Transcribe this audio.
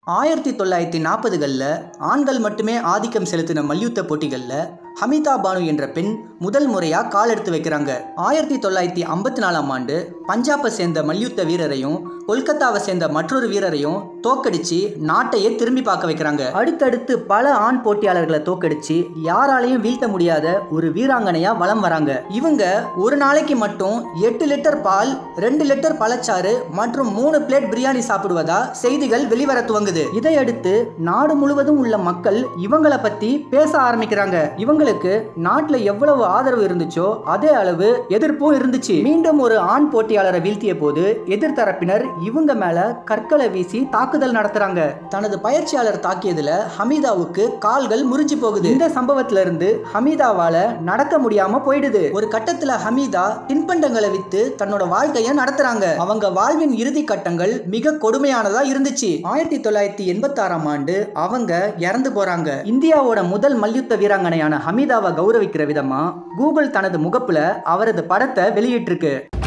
ஆயிரத்தி தொள்ளாயிரத்தி நாற்பதுகளில் ஆண்கள் மட்டுமே ஆதிக்கம் செலுத்தின மல்யுத்த போட்டிகளில் ஹமிதா பானு என்ற பெண் முதல் முறையாக கால் எடுத்து வைக்கிறாங்க ஆயிரத்தி தொள்ளாயிரத்தி ஐம்பத்தி நாலாம் ஆண்டு பஞ்சாபை சேர்ந்த மல்யுத்த வீரரையும் கொல்கத்தாவை சேர்ந்த மற்றொரு வீரரையும் தோக்கடிச்சு நாட்டையே திரும்பி பார்க்க வைக்கிறாங்க அடுத்தடுத்து பல ஆண் போட்டியாளர்களை தோக்கடிச்சு யாராலையும் வீழ்த்த முடியாத ஒரு வீராங்கனையா வலம் வராங்க இவங்க ஒரு நாளைக்கு மட்டும் எட்டு லிட்டர் பால் ரெண்டு லிட்டர் பழச்சாறு மற்றும் மூணு பிளேட் பிரியாணி சாப்பிடுவதா செய்திகள் வெளிவர துவங்குது இதையடுத்து நாடு முழுவதும் உள்ள மக்கள் இவங்களை பத்தி பேச ஆரம்பிக்கிறாங்க இவங்களுக்கு நாட்டுல எவ்வளவு ஆதரவு இருந்துச்சோ அதே அளவு எதிர்ப்பும் இருந்துச்சு மீண்டும் ஒரு ஆண் போட்டியாளரை வீழ்த்திய போது எதிர்த்தரப்பினர் இவங்க மேல கற்களை வீசி தாக்குதல் நடத்துறாங்க தனது பயிற்சியாளர் தாக்கியதுல ஹமீதாவுக்கு கால்கள் முறிஞ்சு போகுது இந்த சம்பவத்துல இருந்து ஹமீதாவால நடக்க முடியாம போயிடுது ஒரு கட்டத்துல ஹமீதா தின்பண்டங்களை வித்து தன்னோட வாழ்க்கைய நடத்துறாங்க அவங்க வாழ்வின் இறுதி கட்டங்கள் மிக கொடுமையானதா இருந்துச்சு ஆயிரத்தி தொள்ளாயிரத்தி எண்பத்தி ஆறாம் ஆண்டு அவங்க இறந்து போறாங்க இந்தியாவோட முதல் மல்யுத்த வீராங்கனையான ஹமீதாவை கௌரவிக்கிற விதமா கூகுள் தனது முகப்புல அவரது படத்தை வெளியிட்டிருக்கு